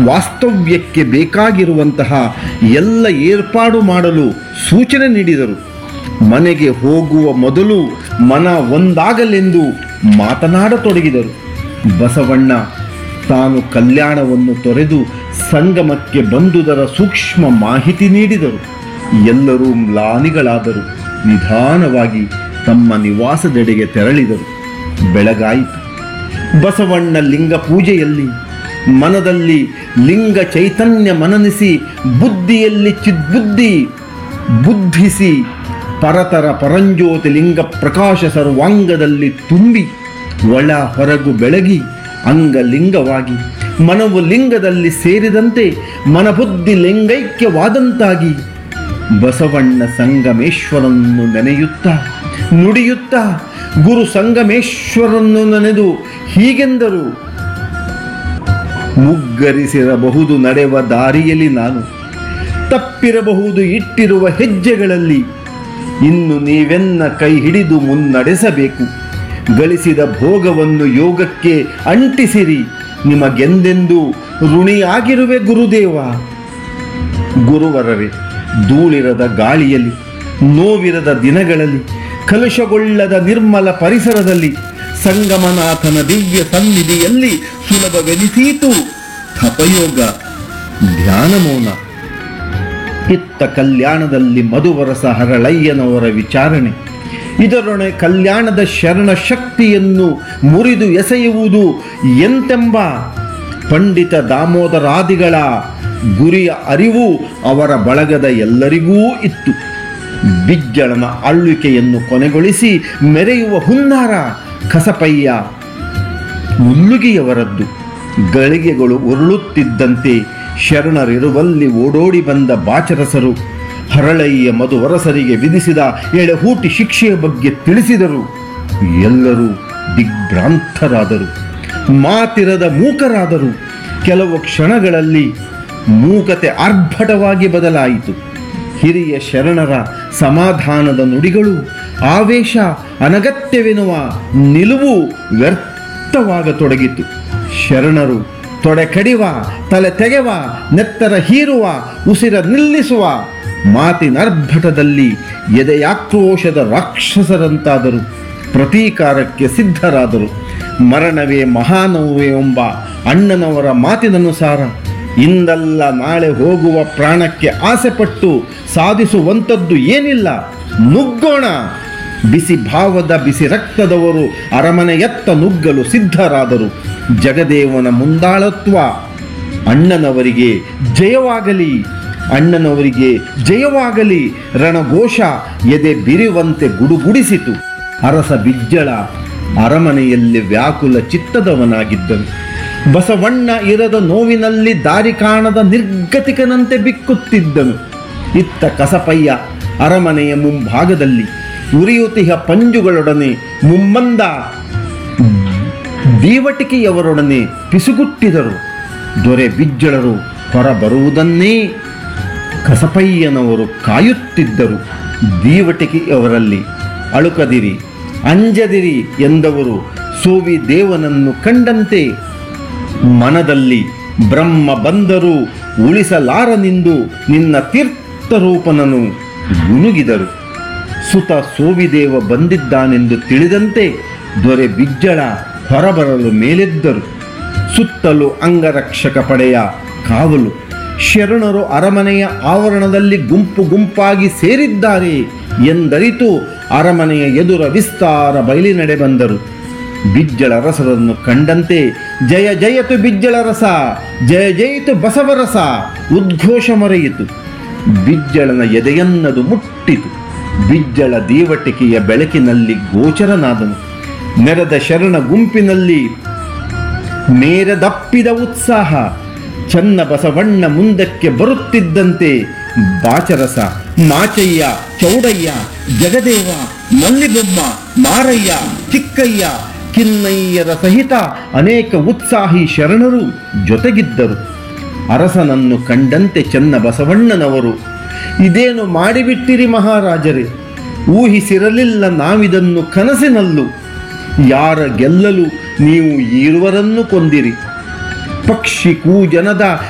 ವಾಸ್ತವ್ಯಕ್ಕೆ ಬೇಕಾಗಿರುವಂತಹ ಎಲ್ಲ ಏರ್ಪಾಡು ಮಾಡಲು ಸೂಚನೆ ನೀಡಿದರು ಮನೆಗೆ ಹೋಗುವ ಮೊದಲು ಮನ ಒಂದಾಗಲೆಂದು ಮಾತನಾಡತೊಡಗಿದರು ಬಸವಣ್ಣ ತಾನು ಕಲ್ಯಾಣವನ್ನು ತೊರೆದು ಸಂಗಮಕ್ಕೆ ಬಂದುದರ ಸೂಕ್ಷ್ಮ ಮಾಹಿತಿ ನೀಡಿದರು ಎಲ್ಲರೂ ಮ್ಲಾನಿಗಳಾದರು ನಿಧಾನವಾಗಿ ತಮ್ಮ ನಿವಾಸದೆಡೆಗೆ ತೆರಳಿದರು ಬೆಳಗಾಯಿತು ಬಸವಣ್ಣ ಲಿಂಗ ಪೂಜೆಯಲ್ಲಿ ಮನದಲ್ಲಿ ಲಿಂಗ ಚೈತನ್ಯ ಮನನಿಸಿ ಬುದ್ಧಿಯಲ್ಲಿ ಚಿದ್ಬುದ್ಧಿ ಬುದ್ಧಿಸಿ ಪರತರ ಪರಂಜ್ಯೋತಿ ಲಿಂಗ ಪ್ರಕಾಶ ಸರ್ವಾಂಗದಲ್ಲಿ ತುಂಬಿ ಒಳ ಹೊರಗು ಬೆಳಗಿ ಅಂಗಲಿಂಗವಾಗಿ ಮನವು ಲಿಂಗದಲ್ಲಿ ಸೇರಿದಂತೆ ಮನಬುದ್ಧಿ ಲಿಂಗೈಕ್ಯವಾದಂತಾಗಿ ಬಸವಣ್ಣ ಸಂಗಮೇಶ್ವರನ್ನು ನೆನೆಯುತ್ತಾ ನುಡಿಯುತ್ತಾ ಗುರು ಸಂಗಮೇಶ್ವರನ್ನು ನೆನೆದು ಹೀಗೆಂದರು ಮುಗ್ಗರಿಸಿರಬಹುದು ನಡೆವ ದಾರಿಯಲ್ಲಿ ನಾನು ತಪ್ಪಿರಬಹುದು ಇಟ್ಟಿರುವ ಹೆಜ್ಜೆಗಳಲ್ಲಿ ಇನ್ನು ನೀವೆನ್ನ ಕೈ ಹಿಡಿದು ಮುನ್ನಡೆಸಬೇಕು ಗಳಿಸಿದ ಭೋಗವನ್ನು ಯೋಗಕ್ಕೆ ಅಂಟಿಸಿರಿ ನಿಮಗೆಂದೆಂದೂ ಋಣಿಯಾಗಿರುವೆ ಗುರುದೇವ ಗುರುವರರೇ ಧೂಳಿರದ ಗಾಳಿಯಲ್ಲಿ ನೋವಿರದ ದಿನಗಳಲ್ಲಿ ಕಲುಷಗೊಳ್ಳದ ನಿರ್ಮಲ ಪರಿಸರದಲ್ಲಿ ಸಂಗಮನಾಥನ ದಿವ್ಯ ಸನ್ನಿಧಿಯಲ್ಲಿ ಸುಲಭವೆನಿಸೀತು ತಪಯೋಗ ಧ್ಯಾನ ಮೌನ ಇತ್ತ ಕಲ್ಯಾಣದಲ್ಲಿ ಮಧುವರಸ ಹರಳಯ್ಯನವರ ವಿಚಾರಣೆ ಇದರೊಣೆ ಕಲ್ಯಾಣದ ಶರಣ ಶಕ್ತಿಯನ್ನು ಮುರಿದು ಎಸೆಯುವುದು ಎಂತೆಂಬ ಪಂಡಿತ ದಾಮೋದರಾದಿಗಳ ಗುರಿಯ ಅರಿವು ಅವರ ಬಳಗದ ಎಲ್ಲರಿಗೂ ಇತ್ತು ಬಿಜ್ಜಳನ ಆಳ್ವಿಕೆಯನ್ನು ಕೊನೆಗೊಳಿಸಿ ಮೆರೆಯುವ ಹುನ್ನಾರ ಕಸಪಯ್ಯ ಮುನ್ನುಗಿಯವರದ್ದು ಗಳಿಗೆಗಳು ಉರುಳುತ್ತಿದ್ದಂತೆ ಶರಣರಿರುವಲ್ಲಿ ಓಡೋಡಿ ಬಂದ ಬಾಚರಸರು ಹರಳಯ್ಯ ಮಧುವರಸರಿಗೆ ವಿಧಿಸಿದ ಎಳೆಹೂಟಿ ಶಿಕ್ಷೆಯ ಬಗ್ಗೆ ತಿಳಿಸಿದರು ಎಲ್ಲರೂ ದಿಗ್ಭ್ರಾಂತರಾದರು ಮಾತಿರದ ಮೂಕರಾದರು ಕೆಲವು ಕ್ಷಣಗಳಲ್ಲಿ ಮೂಕತೆ ಆರ್ಭಟವಾಗಿ ಬದಲಾಯಿತು ಹಿರಿಯ ಶರಣರ ಸಮಾಧಾನದ ನುಡಿಗಳು ಆವೇಶ ಅನಗತ್ಯವೆನ್ನುವ ನಿಲುವು ವ್ಯರ್ಥವಾಗತೊಡಗಿತು ಶರಣರು ತೊಡೆ ಕಡಿವ ತಲೆ ತೆಗೆವ ನೆತ್ತರ ಹೀರುವ ಉಸಿರ ನಿಲ್ಲಿಸುವ ಮಾತಿನರ್ಭಟದಲ್ಲಿ ಎದೆಯಾಕ್ರೋಶದ ರಾಕ್ಷಸರಂತಾದರು ಪ್ರತೀಕಾರಕ್ಕೆ ಸಿದ್ಧರಾದರು ಮರಣವೇ ಮಹಾನವೇ ಎಂಬ ಅಣ್ಣನವರ ಮಾತಿನನುಸಾರ ಇಂದಲ್ಲ ನಾಳೆ ಹೋಗುವ ಪ್ರಾಣಕ್ಕೆ ಆಸೆಪಟ್ಟು ಸಾಧಿಸುವಂಥದ್ದು ಏನಿಲ್ಲ ನುಗ್ಗೋಣ ಬಿಸಿ ಭಾವದ ಬಿಸಿ ರಕ್ತದವರು ಅರಮನೆಯತ್ತ ನುಗ್ಗಲು ಸಿದ್ಧರಾದರು ಜಗದೇವನ ಮುಂದಾಳತ್ವ ಅಣ್ಣನವರಿಗೆ ಜಯವಾಗಲಿ ಅಣ್ಣನವರಿಗೆ ಜಯವಾಗಲಿ ರಣಘೋಷ ಎದೆ ಬಿರಿವಂತೆ ಗುಡುಗುಡಿಸಿತು ಅರಸ ಬಿಜ್ಜಳ ಅರಮನೆಯಲ್ಲಿ ವ್ಯಾಕುಲ ಚಿತ್ತದವನಾಗಿದ್ದನು ಬಸವಣ್ಣ ಇರದ ನೋವಿನಲ್ಲಿ ದಾರಿ ಕಾಣದ ನಿರ್ಗತಿಕನಂತೆ ಬಿಕ್ಕುತ್ತಿದ್ದನು ಇತ್ತ ಕಸಪಯ್ಯ ಅರಮನೆಯ ಮುಂಭಾಗದಲ್ಲಿ ಉರಿಯುತಿಹ ಪಂಜುಗಳೊಡನೆ ಮುಮ್ಮಂದ ದೀವಟಿಕೆಯವರೊಡನೆ ಪಿಸುಗುಟ್ಟಿದರು ದೊರೆ ಬಿಜ್ಜಳರು ಹೊರಬರುವುದನ್ನೇ ಕಸಪಯ್ಯನವರು ಕಾಯುತ್ತಿದ್ದರು ದೀವಟಿಕೆಯವರಲ್ಲಿ ಅಳುಕದಿರಿ ಅಂಜದಿರಿ ಎಂದವರು ಸೋವಿ ದೇವನನ್ನು ಕಂಡಂತೆ ಮನದಲ್ಲಿ ಬ್ರಹ್ಮ ಬಂದರೂ ಉಳಿಸಲಾರನೆಂದು ನಿನ್ನ ತೀರ್ಥರೂಪನನು ಗುನುಗಿದರು ಸುತ ಸೋವಿದೇವ ಬಂದಿದ್ದಾನೆಂದು ತಿಳಿದಂತೆ ದೊರೆ ಬಿಜ್ಜಳ ಹೊರಬರಲು ಮೇಲೆದ್ದರು ಸುತ್ತಲೂ ಅಂಗರಕ್ಷಕ ಪಡೆಯ ಕಾವಲು ಶರಣರು ಅರಮನೆಯ ಆವರಣದಲ್ಲಿ ಗುಂಪು ಗುಂಪಾಗಿ ಸೇರಿದ್ದಾರೆ ಎಂದರಿತು ಅರಮನೆಯ ಎದುರ ವಿಸ್ತಾರ ಬಯಲಿನಡೆ ಬಂದರು ಬಿಜ್ಜಳ ರಸರನ್ನು ಕಂಡಂತೆ ಜಯ ಜಯತು ಬಿಜ್ಜಳ ರಸ ಜಯ ಜಯಿತು ಬಸವರಸ ಉದ್ಘೋಷ ಮೊರೆಯಿತು ಬಿಜ್ಜಳನ ಎದೆಯನ್ನದು ಮುಟ್ಟಿತು ಬಿಜ್ಜಳ ದೀವಟಿಕೆಯ ಬೆಳಕಿನಲ್ಲಿ ಗೋಚರನಾದನು ನೆರೆದ ಶರಣ ಗುಂಪಿನಲ್ಲಿ ಮೇರೆದಪ್ಪಿದ ಉತ್ಸಾಹ ಚನ್ನ ಬಸವಣ್ಣ ಮುಂದಕ್ಕೆ ಬರುತ್ತಿದ್ದಂತೆ ಬಾಚರಸ ಮಾಚಯ್ಯ ಚೌಡಯ್ಯ ಜಗದೇವ ಮಲ್ಲಿಬೊಮ್ಮ ಮಾರಯ್ಯ ಚಿಕ್ಕಯ್ಯ ಕಿನ್ನಯ್ಯರ ಸಹಿತ ಅನೇಕ ಉತ್ಸಾಹಿ ಶರಣರು ಜೊತೆಗಿದ್ದರು ಅರಸನನ್ನು ಕಂಡಂತೆ ಚೆನ್ನ ಬಸವಣ್ಣನವರು ಇದೇನು ಮಾಡಿಬಿಟ್ಟಿರಿ ಮಹಾರಾಜರೇ ಊಹಿಸಿರಲಿಲ್ಲ ನಾವಿದನ್ನು ಕನಸಿನಲ್ಲೂ ಯಾರ ಗೆಲ್ಲಲು ನೀವು ಈರುವರನ್ನು ಕೊಂದಿರಿ ಪಕ್ಷಿ ಕೂಜನದ